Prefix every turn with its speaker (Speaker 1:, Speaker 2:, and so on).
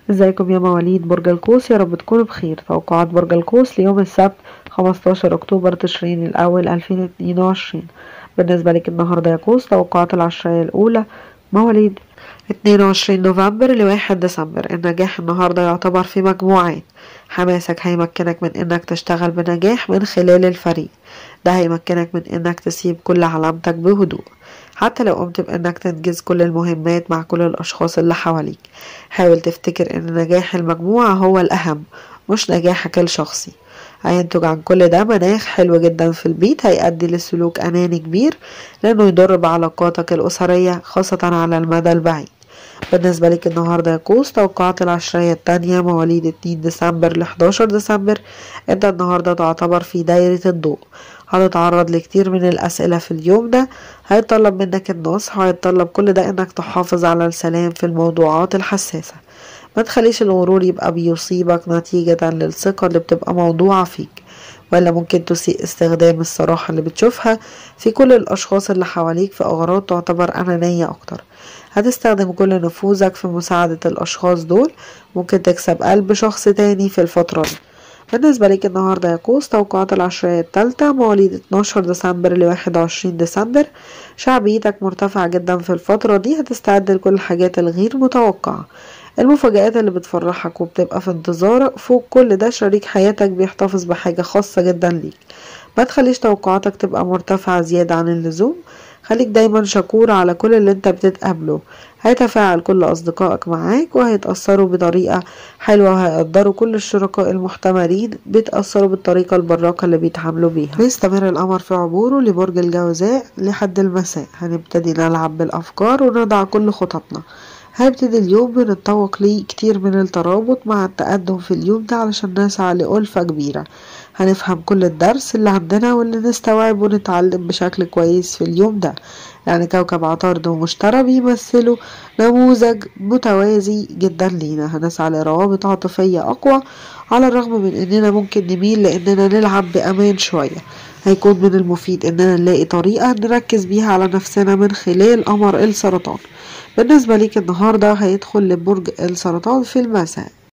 Speaker 1: ازيكم يا مواليد برج القوس يا رب تكونوا بخير توقعات برج القوس ليوم السبت 15 اكتوبر تشرين الاول 2022 بالنسبة لك النهاردة يا قوس توقعات العشرية الاولى مواليد 22 نوفمبر لواحد ديسمبر النجاح النهاردة يعتبر في مجموعات حماسك هيمكنك من انك تشتغل بنجاح من خلال الفريق ده هيمكنك من انك تسيب كل علامتك بهدوء حتى لو قمت بانك تنجز كل المهمات مع كل الاشخاص اللي حواليك حاول تفتكر ان نجاح المجموعة هو الاهم مش نجاحك الشخصي هينتج عن كل ده مناخ حلو جدا في البيت هيؤدي لسلوك اناني كبير لانه يضر بعلاقاتك الاسرية خاصة على المدى البعيد بالنسبة لك النهاردة يا قوس توقعات العشرية التانية مواليد 2 ديسمبر ل 11 ديسمبر انت النهاردة تعتبر في دايرة الضوء هتتعرض لكتير من الأسئلة في اليوم ده هيتطلب منك النصح وهيتطلب كل ده انك تحافظ على السلام في الموضوعات الحساسة ما تخليش الغرور يبقى بيصيبك نتيجة للثقة اللي بتبقى موضوعة فيك ولا ممكن تسيء استخدام الصراحة اللي بتشوفها في كل الأشخاص اللي حواليك في أغراض تعتبر أنانية أكتر هتستخدم كل نفوذك في مساعدة الأشخاص دول ممكن تكسب قلب شخص تاني في الفترة دي بالنسبة لك النهاردة يا قوس توقعات العشرية التالتة مواليد 12 ديسمبر ل 21 ديسمبر شعبيتك مرتفعة جدا في الفترة دي هتستعد لكل الحاجات الغير متوقعة المفاجآت اللي بتفرحك وبتبقى في انتظارك فوق كل ده شريك حياتك بيحتفظ بحاجة خاصة جدا ليك ما تخليش توقعاتك تبقى مرتفعة زيادة عن اللزوم خليك دايما شكور على كل اللي انت بتتقابله هيتفاعل كل أصدقائك معاك وهيتأثروا بطريقة حلوة وهيقدروا كل الشركاء المحتملين بيتأثروا بالطريقة البراقة اللي بيتعاملوا بيها هيستمر القمر في عبوره لبرج الجوزاء لحد المساء هنبتدي نلعب بالأفكار ونضع كل خططنا هيبتدي اليوم بنتطوق ليه كتير من الترابط مع التقدم في اليوم ده علشان نسعى لألفة كبيرة هنفهم كل الدرس اللي عندنا واللي نستوعب ونتعلم بشكل كويس في اليوم ده يعني كوكب عطارد ومشتري بيمثلوا نموذج متوازي جدا لينا هنسعى لروابط عاطفية أقوى على الرغم من إننا ممكن نميل لإننا نلعب بأمان شوية هيكون من المفيد إننا نلاقي طريقة نركز بيها على نفسنا من خلال قمر السرطان بالنسبة ليك النهاردة هيدخل لبرج السرطان في المساء